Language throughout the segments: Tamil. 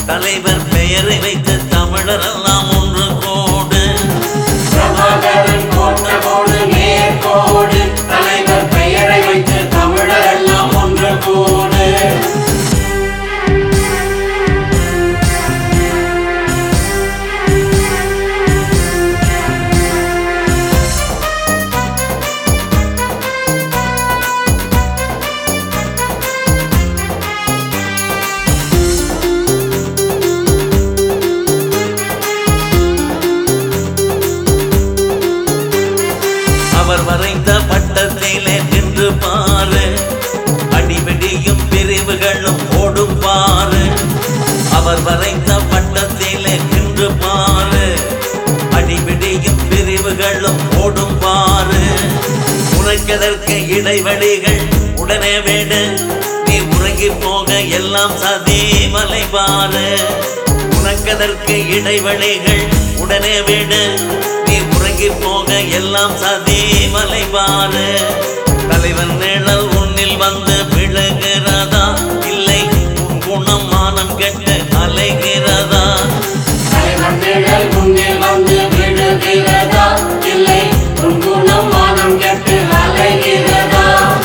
தலைவர் பெயரை வைத்து தமிழரெல்லாம் ஒன்று கோடு பிரபாகரன் போட்ட கோடு நேர்கோடு தலைவர் பெயரை வைத்து தமிழர் எல்லாம் ஒன்று கூடு அவர் வரைந்த பட்டத்திலே நின்று பாரு அடிபிடியும் பிரிவுகளும் ஓடும் பாரு அவர் வரைந்த பட்டத்திலே நின்று பாரு அடிபிடியும் பிரிவுகளும் ஓடும் பாரு உனக்கதற்கு இடைவெளிகள் உடனே வேடு நீ உறங்கி போக எல்லாம் சதி மலை பாரு உனக்கதற்கு இடைவெளிகள் உடனே விடு நீ உறங்கி போக எல்லாம் சதி மலை பாரு தலைவன் நிழல் உன்னில் வந்து விழுகிறதா இல்லை உன் குணம் மானம் கெட்டு அலைகிறதா தலைவர் நிழல் முன்னில் வந்து விழுகிறதா இல்லை உன் குணம் மானம் கெட்டு அலைகிறதா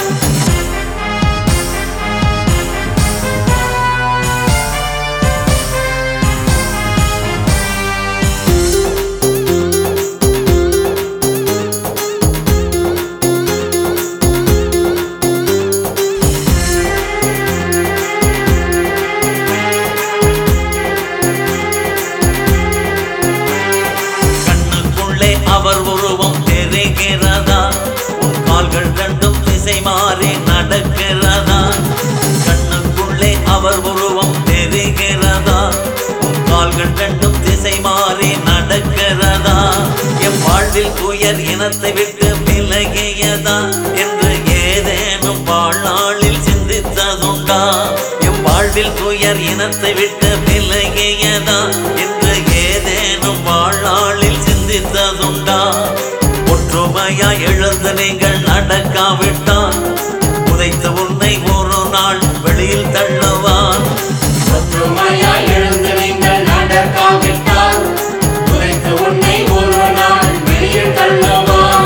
கண்ணுக்குள்ளே அவர் உருவம் தெரிகிறதா உன் கால்கள் ரெண்டும் திசை மாறி நடக்கிறதா கண்ணுக்குள்ளே அவர் உருவம் தெரிகிறதா உன் கால்கள் ரெண்டும் திசை மாறி நடக்கிறதா என் வாழ்வில் துயர் இனத்தை விட்டு விலகியதா என்று ஏதேனும் வாழ்நாளில் சிந்தித்ததுண்டா என் வாழ்வில் துயர் இனத்தை விட்டு விலகியதா என்று ஏதேனும் வாழ்நாளில் சிந்தித்ததுண்டா ஒற்றுமையா எழுந்து நீங்கள் நடக்காவிட்டால் உதைத்த உன்னை ஒரு நாள் வெளியில் தள்ளுவான் ஒற்றுமையாய் எழுந்து நீங்கள் நடக்காவிட்டால் உரைத்து உன்னை ஒரு நாள் வெளியில் தள்ளுவான்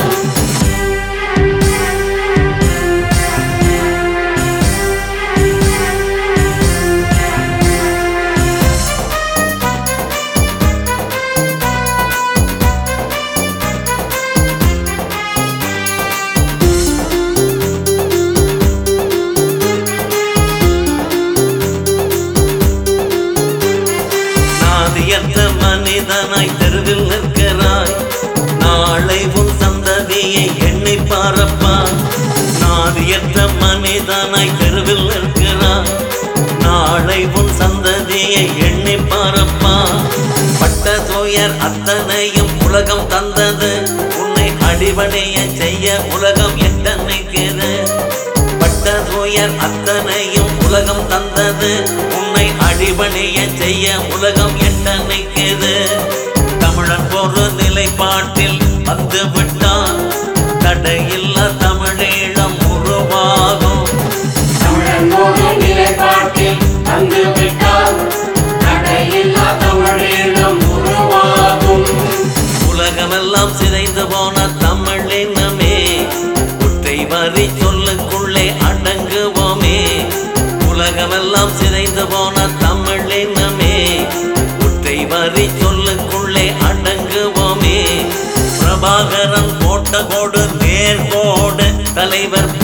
நாதியற்ற மனிதனாய் தெருவில் நிற்கிறாய் நாளை உன் சந்ததியை எண்ணி பாரப்பா நாதியற்ற மனிதனாய் தெருவில் நிற்கிறாய் நாளை உன் சந்ததியை எண்ணி பாரப்பா பட்ட துயர் அத்தனையும் உலகம் தந்தது உன்னை அடிபடைய செய்ய உலகம் எட்ட நிற்கிறது பட்ட துயர் அத்தனையும் உலகம் தந்தது உன்னை அடிபணிய செய்ய உலகம் எட்ட நிற்கிறது தமிழன் ஒரு நிலைப்பாட்டில் வந்து விட்டான் தடையில்லா தமிழீழம் உருவாகும் தமிழன் ஒரு நிலைப்பாட்டில் வந்து விட்டால் தடையில்லா தமிழீழம் உருவாகும் உலகமெல்லாம் சிதைந்து போன தமிழினமே ஒற்றை வரி சொல்லுக்குள்ளே அடங்குவோமே உலகமெல்லாம் சிதைந்து போன தமிழினமே ஒற்றை வரி சொல்லுக்குள்ளே அடங்குவோமே பிரபாகரன் போட்ட கோடு நேர்கோடு தலைவர்